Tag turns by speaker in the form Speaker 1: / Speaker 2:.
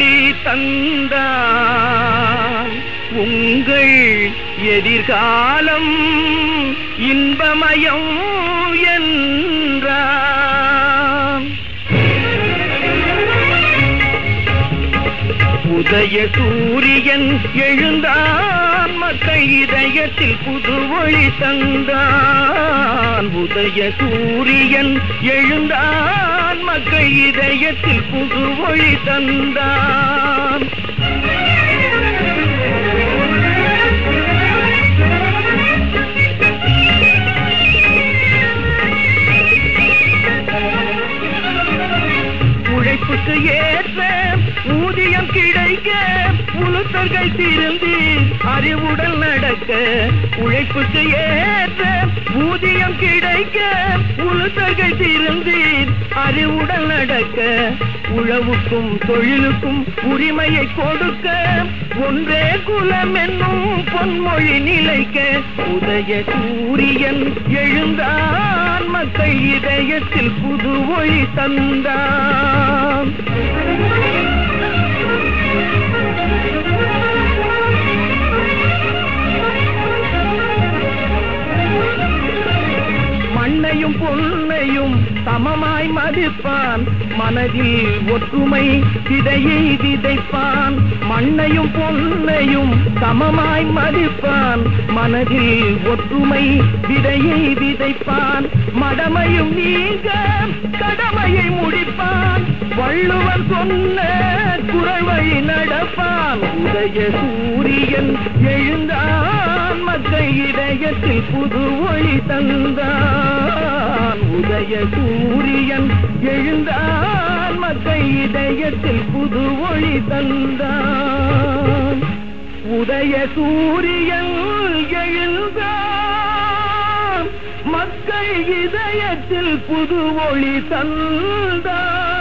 Speaker 1: தந்தான் உங்கள் எதிர்காலம் இன்பமயம் என்றான் உதய சூரியன் எழுந்தான் மக்கள் இதயத்தில் புது ஒளி தந்தான் உதய சூரியன் எழுந்தான் மக்கள் இதயத்தில் புது ஒளி தந்தான் உழைப்புக்கு ஏற்ற ஊதியம் கிடைக்க உளுத்தர்கள் திருந்தி அறிவுடன் நடக்க உழைப்புக்கு ஏற்ற ஊதியம் கிடைக்க உளுத்தர்கள் திருந்தி அறிவுடன் நடக்க உழவுக்கும் தொழிலுக்கும் உரிமையை கொடுக்க ஒன்றே குலம் என்னும் பொன்மொழி நிலைக்க உதய சூரியன் எழுந்தான் மக்கள் இதயத்தில் புது ஒளி தந்தான் மண்ணையும் பொன்னையும் சமமாய் மதிப்பான் மனதில் ஒற்றுமை விதையை விதைப்பான் மண்ணையும் பொன்னையும் சமமாய் மதிப்பான் மனதில் ஒற்றுமை விதையை விதைப்பான் மடமையும் நீங்க கடமையை முடிப்பான் வள்ளுவர் சொன்ன குரல் வழி நடப்பான் உதய சூரியன் எழுந்தான் மக்கள் இதயத்தில் புது ஒளி தந்தான் உதய சூரியன் எழுந்தான் மக்கள் இதயத்தில் புது ஒளி தந்தான் உதய சூரியன் எழுந்தான் மக்கள் இதயத்தில் புது ஒளி தந்தான்